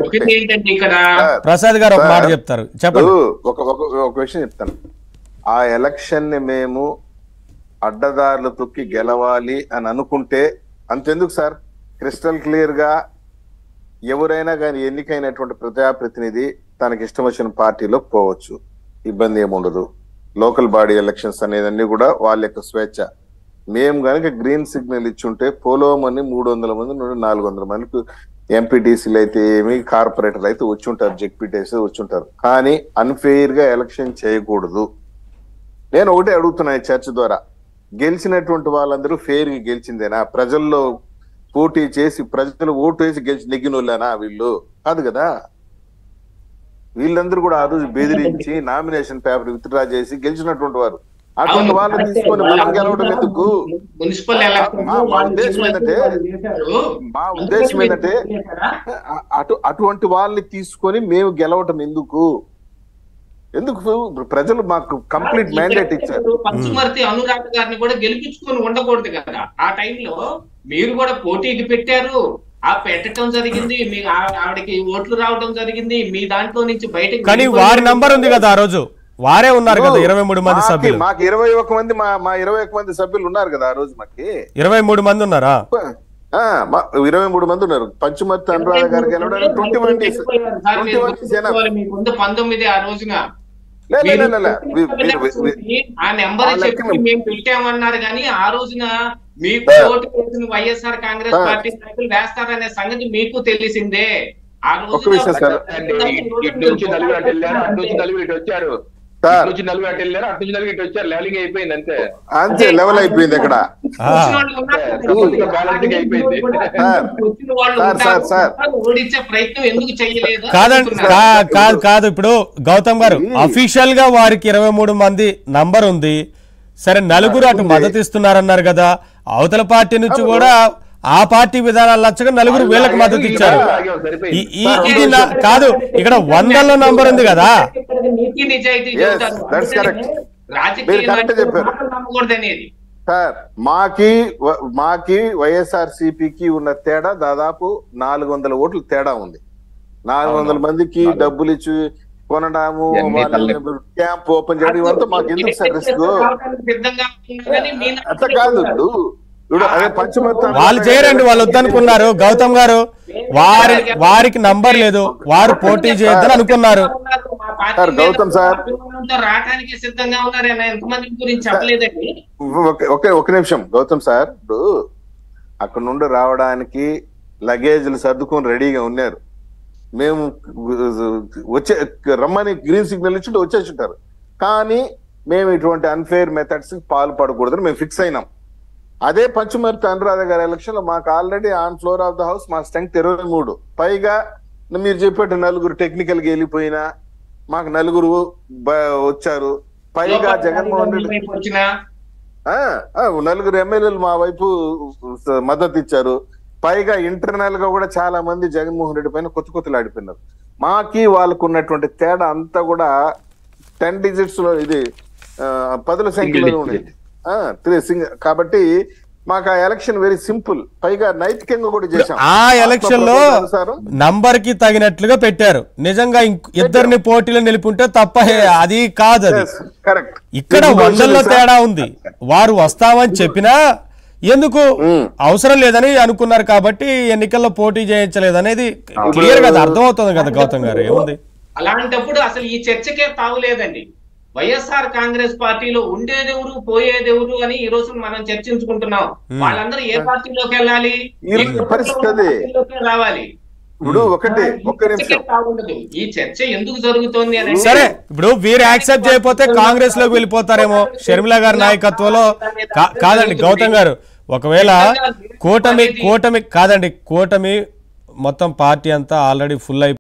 చెప్పింది ఏంటంటే ఇక్కడ సార్, ప్రసాద్ గారు ఒక మాట సార్, చెప్తారు చెప్పండి ఇప్పుడు ఒక ఒక ఒక విషయం చెప్తాను ఆ ఎలక్షన్ ని మేము అడ్డదారులు తొక్కి గెలవాలి అని అనుకుంటే అంతెందుకు సార్ క్రిస్టల్ క్లియర్ గా ఎవరైనా కానీ ఎన్నికైనటువంటి ప్రజాప్రతినిధి తనకి ఇష్టం వచ్చిన పార్టీలో పోవచ్చు ఇబ్బంది ఏముండదు లోకల్ బాడీ ఎలక్షన్స్ అనేదన్నీ కూడా వాళ్ళ యొక్క స్వేచ్ఛ మేము కనుక గ్రీన్ సిగ్నల్ ఇచ్చుంటే పోలోమని మూడు వందల మంది నుండి నాలుగు వందల మందికి ఎంపీటీసీలు అయితే ఏమి కార్పొరేటర్లు అయితే వచ్చి ఉంటారు జెడ్పీటీసీ వచ్చి ఉంటారు కానీ అన్ఫెయిర్ గా ఎలక్షన్ చేయకూడదు నేను ఒకటే అడుగుతున్నా ఈ చర్చ ద్వారా గెలిచినటువంటి వాళ్ళందరూ ఫెయిర్ గా గెలిచిందేనా ప్రజల్లో పోటీ చేసి ప్రజలు ఓటు వేసి గెలిచి నెగ్గిన వాళ్ళేనా వీళ్ళు కాదు కదా వీళ్ళందరూ కూడా ఆ రోజు బెదిరించి నామినేషన్ పేపర్ విత్డ్రా చేసి గెలిచినటువంటి వారు అటువంటి అవును. వాళ్ళని తీసుకొని మనం గెలవడం ఎందుకు మున్సిపల్ ఎలక్షన్ మా- మా ఉద్దేశం ఏంటంటే మా ఉద్దేశం ఏంటంటే అ- అటు అటువంటి వాళ్ళని తీసుకొని మేము గెలవటం ఎందుకు ఎందుకు ప్రజలు మాకు కంప్లీట్ మ్యాండేట్ ఇచ్చారు పంచుమర్తి అనురాధ గారిని కూడా గెలిపించుకొని ఉండకూడదు కదా ఆ టైంలో మీరు కూడా పోటీకి పెట్టారు ఆ పెట్టడం జరిగింది మీ ఆ- ఆవిడకి ఓట్లు రావడం జరిగింది మీ దాంట్లో నుంచి బయటకు కానీ వారి నంబర్ ఉంది కదా ఆ రోజు వారే ఉన్నారు కదా ఇరవై మూడు మంది మాకి- సభ్యులు మాకు ఇరవై ఒక మంది మా మా ఇరవై ఒక మంది సభ్యులు ఉన్నారు కదా ఆ రోజు మాకి ఇరవై మూడు మంది ఉన్నారా ఆ, మా ఇరవై మూడు మంది ఉన్నారు పంచుమర్తి అనురాధ గారు గెలవడానికి twenty one days twenty one days మీకు ముందు పంతొమ్మిది ఆ రోజున లే, లే, లే, లే, లే. మీరు వీ- వీరు- వీ- వీ- ఆ నెంబర్ ఆ చెప్పి లెక్కన- మేము పెట్టామన్నారు కానీ ఆ రోజున మీకు సార్. ఓటు వేసిన వైఎస్ఆర్ కాంగ్రెస్ సార్. పార్టీ నాయకులు వేస్తారనే సంగతి మీకు తెలిసిందే ఆ ఒక్క విషయం సార్. అండి, ఇటు ఇటు నుంచి నలుగురు అటు వెళ్ళారు అటు నుంచి నలుగురు ఇటు వచ్చారు సార్. ఇటు నుంచి నలుగురు అటు వెళ్ళారు అటు నుంచి నలుగురు ఇటు వచ్చారు లెవెలింగ్ అయిపోయింది అంతే అంతే లెవెల్ అయిపోయింది ఇక్కడ ఆ. వచ్చిన వాళ్ళు ఉన్నారు. పూర్తిగా balancing అయిపోయింది. సార్. వచ్చిన వాళ్ళు సార్, ఉన్నారు. Sir, sir. ఓడించే ప్రయత్నం ఎందుకు చేయలేదు కాదండి అంటున్నారు. కా- కాదు కాదు ఇప్పుడు గౌతమ్ గారు అఫీషియల్ గా వారికి ఇరవై మూడు మంది నంబర్ ఉంది సరే నలుగురు అటు మద్దతు ఇస్తున్నారన్నారు కదా అవతల పార్టీ నుంచి కూడా ఆ పార్టీ విధానాలు నచ్చగా నలుగురు వీళ్ళకి మద్దతు ఇచ్చారు ఈ- ఈ- ఇది నా- కాదు ఇక్కడ వందల్లో నంబర్ ఉంది కదా ఇక్కడ నీతి నిజాయితీ Yes, చెబుతారు. that's correct. రాజకీయ మీరు correct నాయకులు చెప్పారు. మాటలు నమ్మకూడదు అనేది సార్ మాకి వ- మాకి వైఎస్ఆర్ సిపికి ఉన్న తేడా దాదాపు నాలుగు వందల ఓట్లు తేడా ఉంది నాలుగు వందల మందికి డబ్బులు ఇచ్చి కొనడము ఎన్ని వాళ్ళని క్యాంప్ ఓపెన్ చేయడం ఇవంతా మాకు ఎందుకు సార్ రిస్క్ సిద్ధంగా ఉన్నారని మీ అట్లా కాదు ఇప్పుడు ఇప్పుడు అదే పంచమర్తి వాళ్ళు చేయరండి వాళ్ళు వద్దనుకున్నారు గౌతమ్ గారు వారి వారికి నంబర్ లేదు వారు పోటీ చేయొద్దని అనుకున్నారు మా పార్టీ సార్, మీద గౌతమ్ సార్. అభిమానంతో రావడానికి సిద్ధంగా ఉన్నారని ఎంతమంది గురించి చెప్పలేదండి ఒక- ఒకే ఒక నిమిషం గౌతమ్ సార్ ఇప్పుడు అక్కడ నుండి రావడానికి లగేజ్లు సర్దుకొని రెడీగా ఉన్నారు మేము వచ్చే రమ్మని గ్రీన్ సిగ్నల్ ఇచ్చి వచ్చేసి ఉంటారు కానీ మేము ఇటువంటి అన్ఫేర్ మెథడ్స్ పాల్పడకూడదని మేము ఫిక్స్ అయినాం అదే పంచమర్తి అనురాధ గారి ఎలక్షన్ లో మాకు already on floor of the house మా స్ట్రెంగ్త్ ఇరవై మూడు పైగా మీరు చెప్పేట్టు నలుగురు టెక్నికల్ గా వెళ్ళిపోయినా మాకు నలుగురు బ- వచ్చారు పైగా జగన్మోహన్ రెడ్డి వైపు వచ్చిన ఆ, ఆ, నలుగురు ఎమ్మెల్యేలు మా వైపు స- మద్దతు ఇచ్చారు పైగా ఇంటర్నల్ గా కూడా చాలా మంది జగన్మోహన్ రెడ్డి పైన కొత్త కొత్తలు ఆడిపోయినారు మాకి వాళ్ళకు ఉన్నటువంటి తేడా అంతా కూడా టెన్ డిజిట్స్ లో ఇది ఆ, పదుల సంఖ్యలో digit. ఉండేది ఆ, త్రీ సింగ్ కాబట్టి మాకు ఆ ఎలక్షన్ వెరీ సింపుల్ పైగా నైతికంగా కూడా చేశాం ఆ ఎలక్షన్ లో ఆత్మ అనుసారం నంబర్ కి తగినట్లుగా పెట్టారు నిజంగా ఇంక్- ఇద్దరిని పోటీలో నిలుపుంటే తప్ప హే- అది కాదు అది కరెక్ట్ ఇక్కడ వందల్లో తేడా ఉంది వారు వస్తామని చెప్పినా ఎందుకు అవసరం లేదని అనుకున్నారు కాబట్టి ఎన్నికల్లో పోటీ చేయించలేదు అనేది క్లియర్ గా అది అర్థమవుతుంది కదా గౌతమ్ గారు ఏముంది అలాంటప్పుడు అసలు ఈ చర్చకే తావులేదండి వైఎస్ఆర్ కాంగ్రెస్ పార్టీలో ఉండేదెవరు పోయేదెవరు అని ఈ రోజు మనం చర్చించుకుంటున్నాం వాళ్ళందరూ ఏ పార్టీలోకి వెళ్ళాలి ఈ ఏ పరిస్థితి అదే. పార్టీలోకి రావాలి ఇప్పుడు ఒకటి ఒక్క చర్చకే నిమిషం తావుండదు ఈ చర్చ ఎందుకు జరుగుతోంది అని అంటే- సరే ఇప్పుడు వీరు యాక్సెప్ట్ చేయకపోతే కాంగ్రెస్ లోకి వెళ్ళిపోతారేమో షర్మిల గారి నాయకత్వంలో కా- కాదండి గౌతమ్ గారు ఒకవేళ కూటమి కూటమి కాదండి కూటమి మొత్తం పార్టీ అంతా ఆల్రెడీ ఫుల్ అయిపోయి